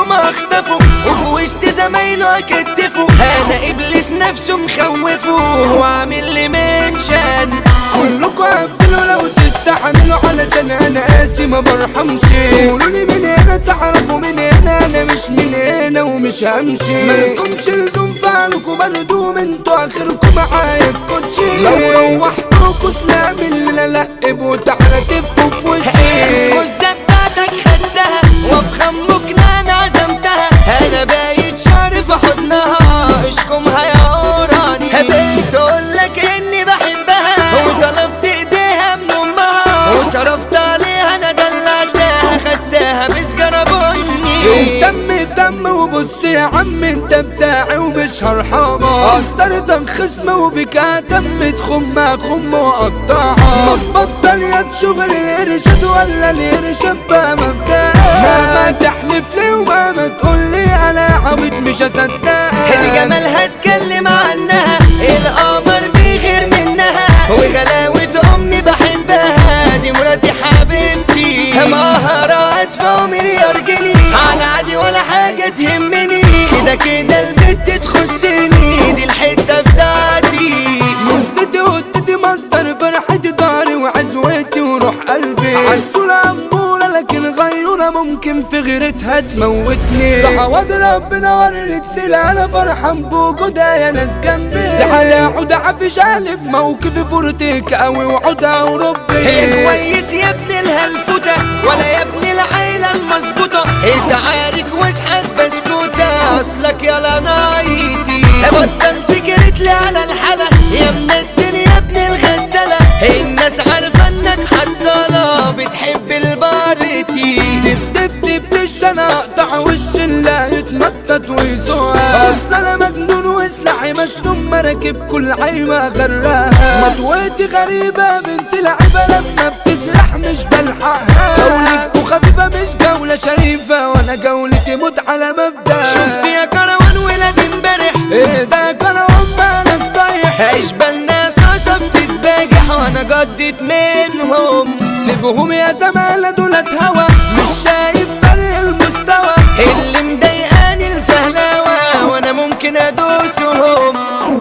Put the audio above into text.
ما اختفوا وفي وسط زمايله اكتفوا انا ابليس نفسه مخوفه وعامل لي منشن كلكوا قبلوا لو تستحملوا علشان انا قاسي ما برحمش قولوا لي من هنا تعرفوا من هنا انا مش من هنا ومش همشي مالكمش لزوم فعلكوا بردوم انتوا اخركم معايا الكوتشي لو روحتوكوا سلام اللي لقبوا تعالى تفوا في وشي الغزة بتاعتك خدتها وافخم مكنة انا عزمتها انا بايت شعري في حضنها اشكمها يا قراني حبيت اقولك اني بحبها وطلبت ايديها من امها وصرفت عليها انا دلعتها خدتها بسجارة بني دم دم وبص يا عم انت بتاعي ومش هرحمة قدرتك خصمة وبك دم تخم خم وقطعها ما تبطل يا شغل الارشاد ولا الارشاد بقى مبدأ مهما تحلف لي ومهما تقول لي انا عبيط مش هصدقك الجمال هتكلم عنها القمر بيغير منها وغلاوة امي بحبها دي مراتي حبيبتي مهارات فوق مليار جنيه على عادي ولا حاجة تهمني كده كده البت تخصني دي الحتة بتاعتي مزتي ودتي مصدر فرحتي ضهري وعزوتي وروح قلبي عالصورة أمورة لكن غيورة ممكن في غيرتها تموتني دعوات ربنا ورتني لا أنا فرحان بوجودها يا ناس جنبي تعالى عود عفش قلب موقفي فرتك قوي وعودها هي وربي كويس يا ابن الهلفوتة ولا يا ابن العيلة المظبوطة انت عارك واسحب بسكوتة اصلك يا نايتي بطلت جريت لي على الحلا يا ابن الدنيا يا ابن الغسالة الناس عارفة انك حصالة بتحب البارتي دب دب دب دش انا اقطع وش اللي يتنطط ويسوقها اصل انا مجنون وسلاحي مسنون مراكب كل عيبة غراها مطويتي غريبة بنت لعيبة لما بتسرح مش بلحقها جولتكوا خفيفة مش جولة شريفة وانا جولتي موت على مبدأ شفت يا كروان ولاد امبارح ايه ده كان عمالك ضايح اشبالنا صاصة بتتباجح وانا جدت منهم سيبهم يا زمالة دولت هوا مش شايف فرق المستوى اللي مضايقاني الفهلاوة وانا ممكن ادوسهم